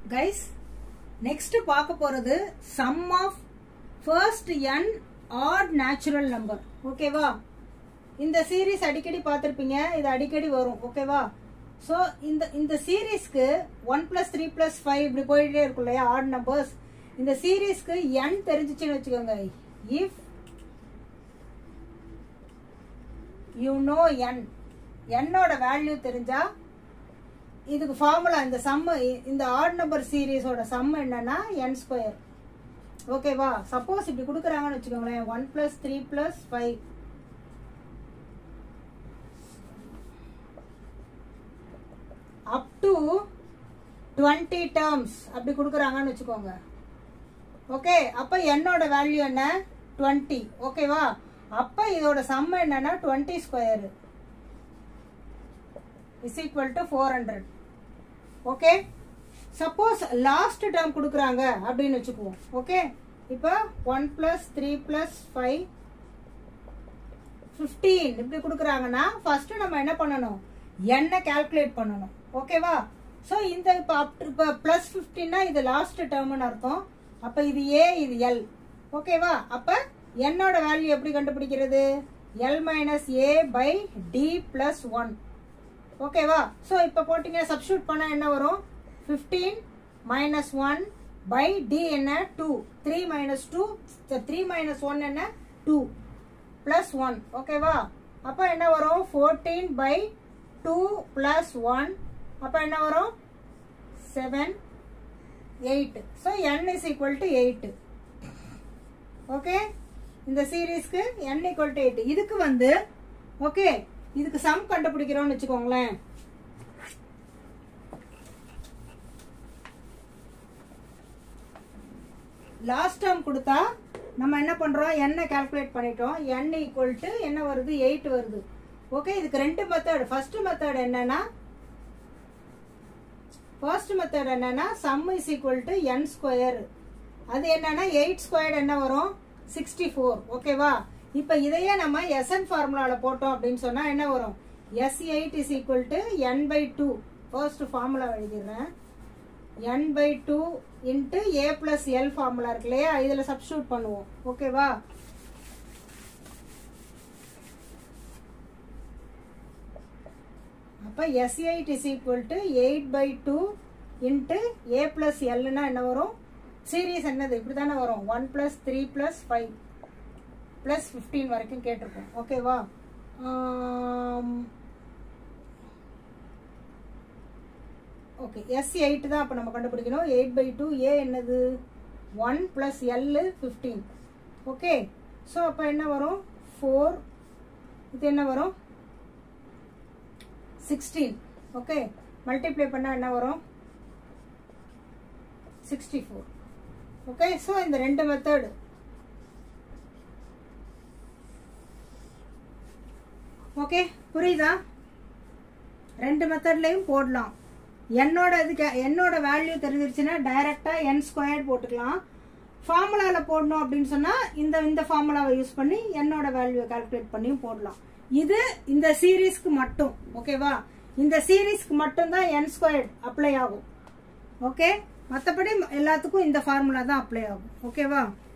guys next பார்க்க போறது sum of first n odd natural number ஓகேவா இந்த சீரீஸ் அடிக்கடி பார்த்துருப்பீங்க இது அடிக்கடி வரும் ஓகேவா ஸோ இந்த இந்த சீரீஸ்க்கு one plus three plus five இப்படி போயிட்டே இருக்கும் இல்லையா ஆட் நம்பர்ஸ் இந்த சீரீஸ்க்கு என் தெரிஞ்சிச்சுன்னு வச்சுக்கோங்க இஃப் யூ நோ என் என்னோட வேல்யூ தெரிஞ்சா இதுக்கு ஃபார்முலா இந்த சம் இந்த ஆட் நம்பர் சீரீஸோட சம் என்னன்னா என் ஸ்கொயர் ஓகேவா சப்போஸ் இப்படி கொடுக்குறாங்கன்னு வச்சுக்கோங்களேன் one plus three plus five up to twenty terms அப்படி கொடுக்குறாங்கன்னு வச்சுக்கோங்க ஓகே அப்போ என்னோட வேல்யூ என்ன டுவெண்ட்டி ஓகேவா அப்போ இதோட சம் என்னன்னா twenty square is equal to four hundred okay suppose last term கொடுக்குறாங்க அப்படின்னு வச்சுக்குவோம் ஓகே இப்போ one plus three plus five fifteen இப்படி கொடுக்குறாங்கன்னா ஃபர்ஸ்ட் நம்ம என்ன பண்ணணும் என்ன கால்குலேட் பண்ணணும் ஓகேவா ஸோ இந்த இப்போ அப் இப்போ ப்ளஸ் ஃபிஃப்டின்னா இது லாஸ்ட் டேர்ம்னு அர்த்தம் அப்போ இது ஏ இது எல் ஓகேவா அப்போ என்னோட வேல்யூ எப்படி கண்டுபிடிக்கிறது l minus a by d plus one ஓகேவா ஸோ இப்போ போட்டிங்க சப்ஸ்டியூட் பண்ணால் என்ன வரும் fifteen minus one by d என்ன two three minus two three minus one என்ன டூ ப்ளஸ் ஒன் ஓகேவா அப்போ என்ன வரும் fourteen by two plus one அப்போ என்ன வரும் seven eight so n is equal to eight okay இந்த சீரீஸ்க்கு என் ஈக்குவல் டு எயிட் இதுக்கு வந்து ஓகே இதுக்கு சம் கண்டுபிடிக்கிறோம்னு வச்சுக்கோங்களேன் லாஸ்ட் டேர்ம் கொடுத்தா நம்ம என்ன பண்றோம் என்ன கால்குலேட் பண்ணிட்டோம் n ஈக்குவல் டு என்ன வருது எயிட் வருது ஓகே இதுக்கு ரெண்டு மெத்தட் ஃபர்ஸ்ட் மெத்தட் என்னன்னா ஃபர்ஸ்ட் மெத்தட் என்னன்னா sum is equal to n square அது என்னன்னா எயிட் ஸ்கொயர் என்ன வரும் சிக்ஸ்டி ஃபோர் ஓகேவா இப்போ இதையே நம்ம எஸ்என் ஃபார்முலாவில் போட்டோம் அப்படின்னு சொன்னா என்ன வரும் s eight is equal to n by two first formula எழுதிடுறேன் n by two into a plus l formula இருக்கு இல்லையா இதில் சப்ஸ்டியூட் பண்ணுவோம் ஓகேவா அப்போ s eight is equal to eight by two into a plus எல்னா என்ன வரும் சீரீஸ் என்னது இப்படி தானே வரும் one plus three plus five plus fifteen வரைக்கும் கேட்டிருக்கோம் ஓகேவா ஓகே எஸ் எயிட் தான் அப்போ நம்ம கண்டுபிடிக்கணும் எயிட் பை டூ ஏ என்னது one plus l fifteen okay so அப்போ என்ன வரும் ஃபோர் இது என்ன வரும் சிக்ஸ்டீன் ஓகே மல்டிப்ளை பண்ணால் என்ன வரும் சிக்ஸ்டி ஃபோர் ஓகே ஸோ இந்த ரெண்டு மெத்தடு ஓகே புரியுதா ரெண்டு மெத்தட்லையும் போடலாம் என்னோட இதுக்கு என்னோட வேல்யூ தெரிஞ்சிருச்சுன்னா டைரக்டா என் ஸ்கொயர் போட்டுக்கலாம் ஃபார்முலாவில் போடணும் அப்படின்னு சொன்னால் இந்த இந்த ஃபார்முலாவை யூஸ் பண்ணி என்னோட வேல்யூவை கால்குலேட் பண்ணியும் போடலாம் இது இந்த சீரீஸ்க்கு மட்டும் ஓகேவா இந்த சீரீஸ்க்கு மட்டும் தான் என் ஸ்கொயர் அப்ளை ஆகும் ஓகே மற்றபடி எல்லாத்துக்கும் இந்த ஃபார்முலா தான் அப்ளை ஆகும் ஓகேவா